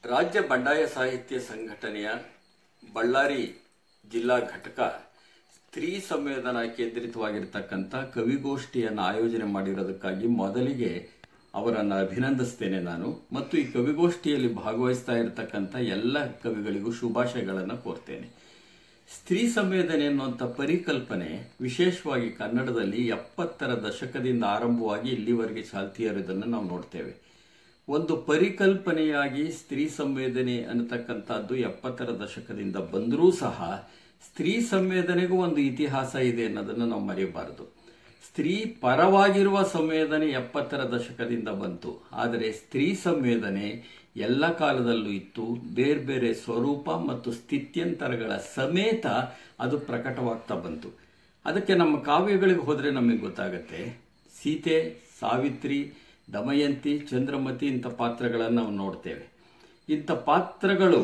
ರಾಜ್ಯ ಬಂಡಾಯ ಸಾಹಿತ್ಯ ಸಂಘಟನೆಯ ಬಳ್ಳಾರಿ ಜಿಲ್ಲಾ ಘಟಕ ಸ್ತ್ರೀ ಸಂವೇದನಾ ಕೇಂದ್ರಿತವಾಗಿರ್ತಕ್ಕಂಥ ಕವಿಗೋಷ್ಠಿಯನ್ನು ಆಯೋಜನೆ ಮಾಡಿರೋದಕ್ಕಾಗಿ ಮೊದಲಿಗೆ ಅವರನ್ನು ಅಭಿನಂದಿಸ್ತೇನೆ ನಾನು ಮತ್ತು ಈ ಕವಿಗೋಷ್ಠಿಯಲ್ಲಿ ಭಾಗವಹಿಸ್ತಾ ಇರತಕ್ಕಂಥ ಎಲ್ಲ ಕವಿಗಳಿಗೂ ಶುಭಾಶಯಗಳನ್ನು ಕೋರ್ತೇನೆ ಸ್ತ್ರೀ ಸಂವೇದನೆ ಅನ್ನುವಂಥ ಪರಿಕಲ್ಪನೆ ವಿಶೇಷವಾಗಿ ಕನ್ನಡದಲ್ಲಿ ಎಪ್ಪತ್ತರ ದಶಕದಿಂದ ಆರಂಭವಾಗಿ ಇಲ್ಲಿವರೆಗೆ ಚಾಲ್ತಿಯರಿದ್ದನ್ನು ನಾವು ನೋಡ್ತೇವೆ ಒಂದು ಪರಿಕಲ್ಪನೆಯಾಗಿ ಸ್ತ್ರೀ ಸಂವೇದನೆ ಅನ್ನತಕ್ಕಂಥದ್ದು ಎಪ್ಪತ್ತರ ದಶಕದಿಂದ ಬಂದರೂ ಸಹ ಸ್ತ್ರೀ ಸಂವೇದನೆಗೂ ಒಂದು ಇತಿಹಾಸ ಇದೆ ಅನ್ನೋದನ್ನು ನಾವು ಮರೆಯಬಾರದು ಸ್ತ್ರೀ ಪರವಾಗಿರುವ ಸಂವೇದನೆ ಎಪ್ಪತ್ತರ ದಶಕದಿಂದ ಬಂತು ಆದರೆ ಸ್ತ್ರೀ ಸಂವೇದನೆ ಎಲ್ಲ ಕಾಲದಲ್ಲೂ ಇತ್ತು ಬೇರೆ ಬೇರೆ ಸ್ವರೂಪ ಮತ್ತು ಸ್ಥಿತ್ಯಂತರಗಳ ಸಮೇತ ಅದು ಪ್ರಕಟವಾಗ್ತಾ ಬಂತು ಅದಕ್ಕೆ ನಮ್ಮ ಕಾವ್ಯಗಳಿಗೆ ಹೋದರೆ ನಮಗೆ ಗೊತ್ತಾಗತ್ತೆ ಸೀತೆ ಸಾವಿತ್ರಿ ದಮಯಂತಿ ಚಂದ್ರಮತಿ ಇಂಥ ಪಾತ್ರಗಳನ್ನು ನಾವು ನೋಡ್ತೇವೆ ಇಂಥ ಪಾತ್ರಗಳು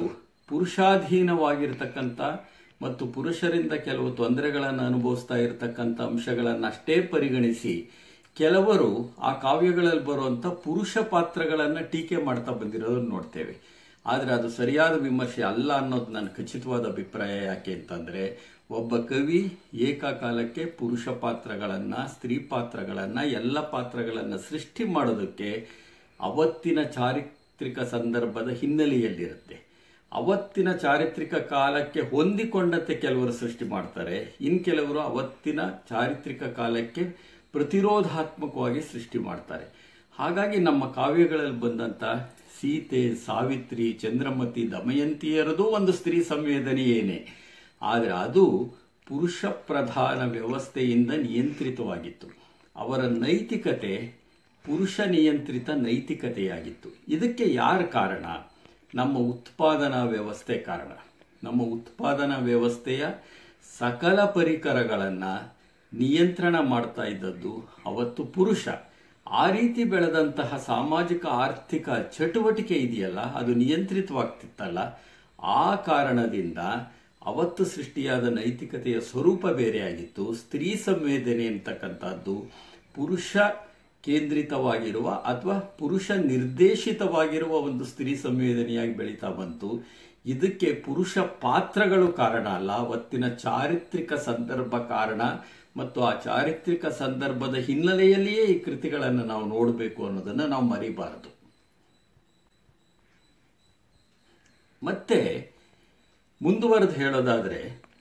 ಪುರುಷಾಧೀನವಾಗಿರ್ತಕ್ಕಂಥ ಮತ್ತು ಪುರುಷರಿಂದ ಕೆಲವು ತೊಂದರೆಗಳನ್ನು ಅನುಭವಿಸ್ತಾ ಇರತಕ್ಕಂಥ ಅಂಶಗಳನ್ನು ಅಷ್ಟೇ ಪರಿಗಣಿಸಿ ಕೆಲವರು ಆ ಕಾವ್ಯಗಳಲ್ಲಿ ಬರುವಂಥ ಪುರುಷ ಪಾತ್ರಗಳನ್ನು ಟೀಕೆ ಮಾಡ್ತಾ ಬಂದಿರೋದನ್ನು ನೋಡ್ತೇವೆ ಆದರೆ ಅದು ಸರಿಯಾದ ವಿಮರ್ಶೆ ಅಲ್ಲ ಅನ್ನೋದು ನನ್ನ ಖಚಿತವಾದ ಅಭಿಪ್ರಾಯ ಯಾಕೆ ಅಂತಂದರೆ ಒಬ್ಬ ಕವಿ ಏಕಕಾಲಕ್ಕೆ ಪುರುಷ ಪಾತ್ರಗಳನ್ನು ಸ್ತ್ರೀ ಪಾತ್ರಗಳನ್ನು ಎಲ್ಲ ಪಾತ್ರಗಳನ್ನು ಸೃಷ್ಟಿ ಮಾಡೋದಕ್ಕೆ ಅವತ್ತಿನ ಚಾರಿತ್ರಿಕ ಸಂದರ್ಭದ ಹಿನ್ನೆಲೆಯಲ್ಲಿರುತ್ತೆ ಅವತ್ತಿನ ಚಾರಿತ್ರಿಕ ಕಾಲಕ್ಕೆ ಹೊಂದಿಕೊಂಡಂತೆ ಕೆಲವರು ಸೃಷ್ಟಿ ಮಾಡ್ತಾರೆ ಇನ್ನು ಕೆಲವರು ಅವತ್ತಿನ ಚಾರಿತ್ರಿಕ ಕಾಲಕ್ಕೆ ಪ್ರತಿರೋಧಾತ್ಮಕವಾಗಿ ಸೃಷ್ಟಿ ಮಾಡ್ತಾರೆ ಹಾಗಾಗಿ ನಮ್ಮ ಕಾವ್ಯಗಳಲ್ಲಿ ಬಂದಂಥ ಸೀತೆ ಸಾವಿತ್ರಿ ಚಂದ್ರಮತಿ ದಮಯಂತಿಯರದು ಒಂದು ಸ್ತ್ರೀ ಸಂವೇದನೆಯೇನೆ ಆದರೆ ಅದು ಪುರುಷ ಪ್ರಧಾನ ವ್ಯವಸ್ಥೆಯಿಂದ ನಿಯಂತ್ರಿತವಾಗಿತ್ತು ಅವರ ನೈತಿಕತೆ ಪುರುಷ ನಿಯಂತ್ರಿತ ನೈತಿಕತೆಯಾಗಿತ್ತು ಇದಕ್ಕೆ ಯಾರ ಕಾರಣ ನಮ್ಮ ಉತ್ಪಾದನಾ ವ್ಯವಸ್ಥೆ ಕಾರಣ ನಮ್ಮ ಉತ್ಪಾದನಾ ವ್ಯವಸ್ಥೆಯ ಸಕಲ ಪರಿಕರಗಳನ್ನು ನಿಯಂತ್ರಣ ಮಾಡ್ತಾ ಇದ್ದದ್ದು ಅವತ್ತು ಪುರುಷ ಆ ರೀತಿ ಬೆಳೆದಂತಹ ಸಾಮಾಜಿಕ ಆರ್ಥಿಕ ಚಟುವಟಿಕೆ ಇದೆಯಲ್ಲ ಅದು ನಿಯಂತ್ರಿತವಾಗ್ತಿತ್ತಲ್ಲ ಆ ಕಾರಣದಿಂದ ಅವತ್ತು ಸೃಷ್ಟಿಯಾದ ನೈತಿಕತೆಯ ಸ್ವರೂಪ ಬೇರೆಯಾಗಿತ್ತು ಸ್ತ್ರೀ ಸಂವೇದನೆ ಅಂತಕ್ಕಂಥದ್ದು ಪುರುಷ ಕೇಂದ್ರಿತವಾಗಿರುವ ಅಥವಾ ಪುರುಷ ನಿರ್ದೇಶಿತವಾಗಿರುವ ಒಂದು ಸ್ತ್ರೀ ಸಂವೇದನೆಯಾಗಿ ಬೆಳೀತಾ ಬಂತು ಇದಕ್ಕೆ ಪುರುಷ ಪಾತ್ರಗಳು ಕಾರಣ ಅಲ್ಲ ಅವತ್ತಿನ ಚಾರಿತ್ರಿಕ ಸಂದರ್ಭ ಕಾರಣ ಮತ್ತು ಆ ಚಾರಿತ್ರಿಕ ಸಂದರ್ಭದ ಹಿನ್ನೆಲೆಯಲ್ಲಿಯೇ ಈ ಕೃತಿಗಳನ್ನು ನಾವು ನೋಡಬೇಕು ಅನ್ನೋದನ್ನು ನಾವು ಮರಿಬಾರದು ಮತ್ತೆ ಮುಂದುವರೆದು ಹೇಳೋದಾದರೆ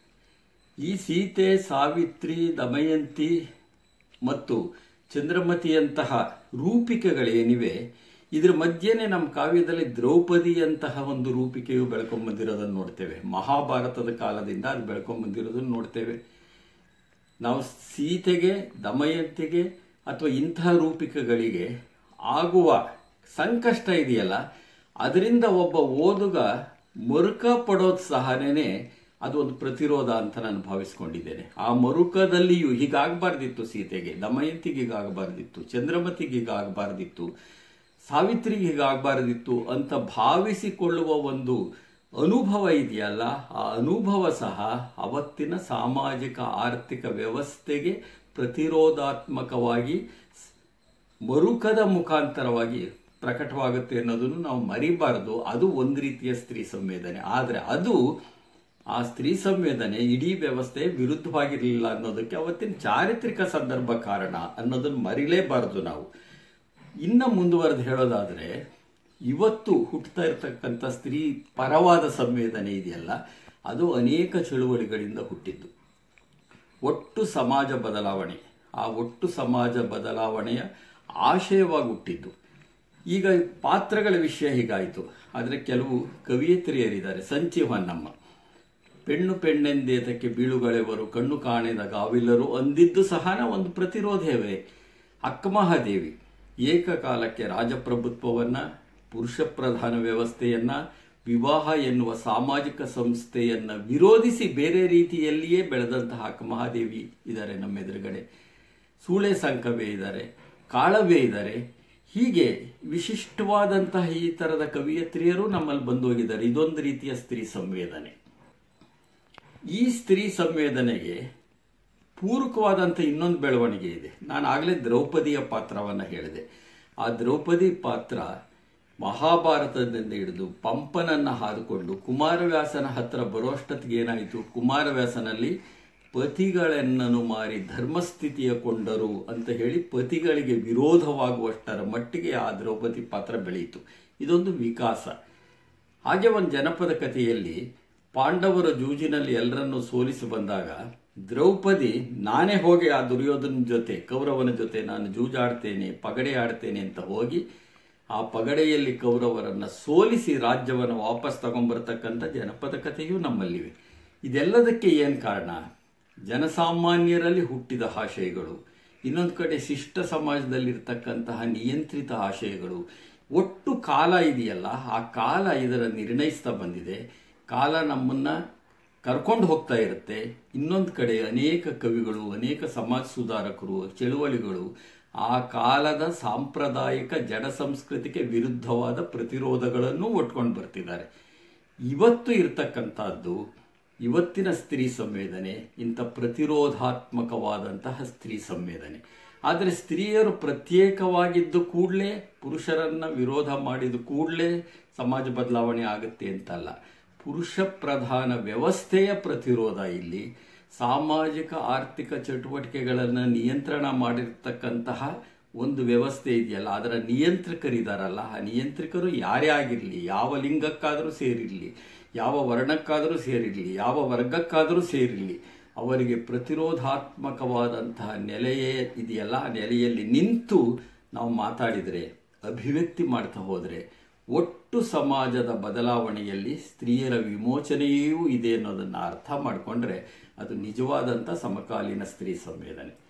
ಈ ಸೀತೆ ಸಾವಿತ್ರಿ ದಮಯಂತಿ ಮತ್ತು ಚಂದ್ರಮತಿಯಂತಹ ರೂಪಿಕೆಗಳೇನಿವೆ ಇದರ ಮಧ್ಯೆನೇ ನಮ್ಮ ಕಾವ್ಯದಲ್ಲಿ ದ್ರೌಪದಿಯಂತಹ ಒಂದು ರೂಪಿಕೆಯು ಬೆಳ್ಕೊಂಬಂದಿರೋದನ್ನು ನೋಡ್ತೇವೆ ಮಹಾಭಾರತದ ಕಾಲದಿಂದ ಅದು ಬೆಳ್ಕೊಂಬಂದಿರೋದನ್ನು ನೋಡ್ತೇವೆ ನಾವು ಸೀತೆಗೆ ದಮಯಂತಿಗೆ ಅಥವಾ ಇಂತಹ ರೂಪಿಕೆಗಳಿಗೆ ಆಗುವ ಸಂಕಷ್ಟ ಇದೆಯಲ್ಲ ಅದರಿಂದ ಒಬ್ಬ ಓದುಗ ಮರುಕ ಪಡೋದು ಸಹನೇ ಅದು ಒಂದು ಪ್ರತಿರೋಧ ಅಂತ ನಾನು ಭಾವಿಸ್ಕೊಂಡಿದ್ದೇನೆ ಆ ಮರುಕದಲ್ಲಿಯೂ ಹೀಗಾಗಬಾರ್ದಿತ್ತು ಸೀತೆಗೆ ದಮಯಂತಿಗೆ ಹೀಗಾಗಬಾರ್ದಿತ್ತು ಚಂದ್ರಮತಿಗೆ ಹೀಗಾಗಬಾರ್ದಿತ್ತು ಸಾವಿತ್ರಿಗೆ ಹೀಗಾಗಬಾರ್ದಿತ್ತು ಅಂತ ಭಾವಿಸಿಕೊಳ್ಳುವ ಒಂದು ಅನುಭವ ಇದೆಯಲ್ಲ ಆ ಅನುಭವ ಸಹ ಅವತ್ತಿನ ಸಾಮಾಜಿಕ ಆರ್ಥಿಕ ವ್ಯವಸ್ಥೆಗೆ ಪ್ರತಿರೋಧಾತ್ಮಕವಾಗಿ ಮರುಕದ ಮುಖಾಂತರವಾಗಿ ಪ್ರಕಟವಾಗುತ್ತೆ ಅನ್ನೋದನ್ನು ನಾವು ಮರಿಬಾರದು ಅದು ಒಂದು ರೀತಿಯ ಸ್ತ್ರೀ ಸಂವೇದನೆ ಆದರೆ ಅದು ಆ ಸ್ತ್ರೀ ಸಂವೇದನೆ ಇಡೀ ವ್ಯವಸ್ಥೆ ವಿರುದ್ಧವಾಗಿರಲಿಲ್ಲ ಅನ್ನೋದಕ್ಕೆ ಅವತ್ತಿನ ಚಾರಿತ್ರಿಕ ಸಂದರ್ಭ ಕಾರಣ ಅನ್ನೋದನ್ನು ಮರಿಲೇಬಾರದು ನಾವು ಇನ್ನು ಮುಂದುವರೆದು ಹೇಳೋದಾದರೆ ಇವತ್ತು ಹುಟ್ಟುತ್ತಾ ಇರತಕ್ಕಂಥ ಸ್ತ್ರೀ ಪರವಾದ ಸಂವೇದನೆ ಇದೆಯಲ್ಲ ಅದು ಅನೇಕ ಚಳುವಳಿಗಳಿಂದ ಹುಟ್ಟಿದ್ದು ಒಟ್ಟು ಸಮಾಜ ಬದಲಾವಣೆ ಆ ಒಟ್ಟು ಸಮಾಜ ಬದಲಾವಣೆಯ ಆಶಯವಾಗಿ ಹುಟ್ಟಿದ್ದು ಈಗ ಪಾತ್ರಗಳ ವಿಷಯ ಹೀಗಾಯಿತು ಆದರೆ ಕೆಲವು ಕವಿಯತ್ರಿಯರಿದ್ದಾರೆ ಸಂಚಿ ಹೊನ್ನಮ್ಮ ಪೆಣ್ಣು ಪೆಣ್ಣೆಂದೇತಕ್ಕೆ ಬೀಳುಗಳೆವರು ಕಣ್ಣು ಕಾಣೆದ ಗಾವಿಲ್ಲರು ಅಂದಿದ್ದು ಸಹ ಒಂದು ಪ್ರತಿರೋಧವೇ ಅಕ್ಕಮಹಾದೇವಿ ಏಕಕಾಲಕ್ಕೆ ರಾಜಪ್ರಭುತ್ವವನ್ನು ಪುರುಷ ಪ್ರಧಾನ ವ್ಯವಸ್ಥೆಯನ್ನ ವಿವಾಹ ಎನ್ನುವ ಸಾಮಾಜಿಕ ಸಂಸ್ಥೆಯನ್ನ ವಿರೋಧಿಸಿ ಬೇರೆ ರೀತಿಯಲ್ಲಿಯೇ ಬೆಳೆದಂತಹ ಅಕ್ಕಮಹಾದೇವಿ ಇದ್ದಾರೆ ನಮ್ಮ ಎದುರುಗಡೆ ಸೂಳೆ ಸಂಕವೇ ಇದ್ದಾರೆ ಕಾಳವೇ ಇದ್ದಾರೆ ಹೀಗೆ ವಿಶಿಷ್ಟವಾದಂತಹ ಈ ತರದ ಕವಿಯತ್ರಿಯರು ನಮ್ಮಲ್ಲಿ ಬಂದು ಹೋಗಿದ್ದಾರೆ ಇದೊಂದು ರೀತಿಯ ಸ್ತ್ರೀ ಸಂವೇದನೆ ಈ ಸ್ತ್ರೀ ಸಂವೇದನೆಗೆ ಪೂರಕವಾದಂಥ ಇನ್ನೊಂದು ಬೆಳವಣಿಗೆ ಇದೆ ನಾನು ಆಗಲೇ ದ್ರೌಪದಿಯ ಪಾತ್ರವನ್ನು ಹೇಳಿದೆ ಆ ದ್ರೌಪದಿ ಪಾತ್ರ ಮಹಾಭಾರತದಿಂದ ಹಿಡಿದು ಪಂಪನನ್ನ ಹಾದುಕೊಂಡು ಕುಮಾರವ್ಯಾಸನ ಹತ್ರ ಬರುವಷ್ಟೊತ್ತಿಗೆ ಏನಾಯಿತು ಕುಮಾರವ್ಯಾಸನಲ್ಲಿ ಪತಿಗಳನ್ನನು ಮಾರಿ ಧರ್ಮಸ್ಥಿತಿಯ ಕೊಂಡರು ಅಂತ ಹೇಳಿ ಪತಿಗಳಿಗೆ ವಿರೋಧವಾಗುವಷ್ಟರ ಮಟ್ಟಿಗೆ ಆ ದ್ರೌಪದಿ ಪಾತ್ರ ಬೆಳೆಯಿತು ಇದೊಂದು ವಿಕಾಸ ಹಾಗೆ ಒಂದು ಜನಪದ ಕಥೆಯಲ್ಲಿ ಪಾಂಡವರ ಜೂಜಿನಲ್ಲಿ ಎಲ್ಲರನ್ನೂ ಸೋಲಿಸಿ ಬಂದಾಗ ದ್ರೌಪದಿ ನಾನೇ ಹೋಗಿ ಆ ದುರ್ಯೋಧನ ಜೊತೆ ಕೌರವನ ಜೊತೆ ನಾನು ಜೂಜಾಡ್ತೇನೆ ಪಗಡೆ ಆಡ್ತೇನೆ ಅಂತ ಹೋಗಿ ಆ ಪಗಡೆಯಲ್ಲಿ ಕೌರವರನ್ನ ಸೋಲಿಸಿ ರಾಜ್ಯವನ್ನು ವಾಪಸ್ ತಗೊಂಡ್ಬರ್ತಕ್ಕಂಥ ಜನಪದ ಕಥೆಯೂ ನಮ್ಮಲ್ಲಿವೆ ಇದೆಲ್ಲದಕ್ಕೆ ಏನು ಕಾರಣ ಜನಸಾಮಾನ್ಯರಲ್ಲಿ ಹುಟ್ಟಿದ ಆಶಯಗಳು ಇನ್ನೊಂದು ಕಡೆ ಶಿಷ್ಟ ಸಮಾಜದಲ್ಲಿರ್ತಕ್ಕಂತಹ ನಿಯಂತ್ರಿತ ಆಶಯಗಳು ಒಟ್ಟು ಕಾಲ ಇದೆಯಲ್ಲ ಆ ಕಾಲ ಇದರ ನಿರ್ಣಯಿಸ್ತಾ ಬಂದಿದೆ ಕಾಲ ನಮ್ಮನ್ನ ಕರ್ಕೊಂಡು ಹೋಗ್ತಾ ಇರುತ್ತೆ ಇನ್ನೊಂದು ಕಡೆ ಅನೇಕ ಕವಿಗಳು ಅನೇಕ ಸಮಾಜ ಸುಧಾರಕರು ಚಳುವಳಿಗಳು ಆ ಕಾಲದ ಸಾಂಪ್ರದಾಯಿಕ ಜಡ ಸಂಸ್ಕೃತಿಗೆ ವಿರುದ್ಧವಾದ ಪ್ರತಿರೋಧಗಳನ್ನು ಒಟ್ಕೊಂಡು ಬರ್ತಿದ್ದಾರೆ ಇವತ್ತು ಇರ್ತಕ್ಕಂಥದ್ದು ಇವತ್ತಿನ ಸ್ತ್ರೀ ಸಂವೇದನೆ ಇಂಥ ಪ್ರತಿರೋಧಾತ್ಮಕವಾದಂತಹ ಸ್ತ್ರೀ ಸಂವೇದನೆ ಆದರೆ ಸ್ತ್ರೀಯರು ಪ್ರತ್ಯೇಕವಾಗಿದ್ದು ಕೂಡಲೇ ಪುರುಷರನ್ನ ವಿರೋಧ ಮಾಡಿದ ಕೂಡಲೇ ಸಮಾಜ ಬದಲಾವಣೆ ಆಗುತ್ತೆ ಅಂತಲ್ಲ ಪುರುಷ ಪ್ರಧಾನ ವ್ಯವಸ್ಥೆಯ ಪ್ರತಿರೋಧ ಇಲ್ಲಿ ಸಾಮಾಜಿಕ ಆರ್ಥಿಕ ಚಟುವಟಿಕೆಗಳನ್ನು ನಿಯಂತ್ರಣ ಮಾಡಿರ್ತಕ್ಕಂತಹ ಒಂದು ವ್ಯವಸ್ಥೆ ಇದೆಯಲ್ಲ ಅದರ ನಿಯಂತ್ರಕರಿದಾರಲ್ಲ ಆ ನಿಯಂತ್ರಕರು ಯಾರೇ ಆಗಿರಲಿ ಯಾವ ಲಿಂಗಕ್ಕಾದರೂ ಸೇರಿರಲಿ ಯಾವ ವರ್ಣಕ್ಕಾದರೂ ಸೇರಿರಲಿ ಯಾವ ವರ್ಗಕ್ಕಾದರೂ ಸೇರಿರಲಿ ಅವರಿಗೆ ಪ್ರತಿರೋಧಾತ್ಮಕವಾದಂತಹ ನೆಲೆಯೇ ಇದೆಯಲ್ಲ ಆ ನೆಲೆಯಲ್ಲಿ ನಿಂತು ನಾವು ಮಾತಾಡಿದರೆ ಅಭಿವ್ಯಕ್ತಿ ಮಾಡ್ತಾ ಹೋದರೆ ಒಟ್ಟು ಸಮಾಜದ ಬದಲಾವಣೆಯಲ್ಲಿ ಸ್ತ್ರೀಯರ ವಿಮೋಚನೆಯೂ ಇದೆ ಅನ್ನೋದನ್ನು ಅರ್ಥ ಮಾಡಿಕೊಂಡ್ರೆ ಅದು ನಿಜವಾದಂಥ ಸಮಕಾಲೀನ ಸ್ತ್ರೀ ಸಂವೇದನೆ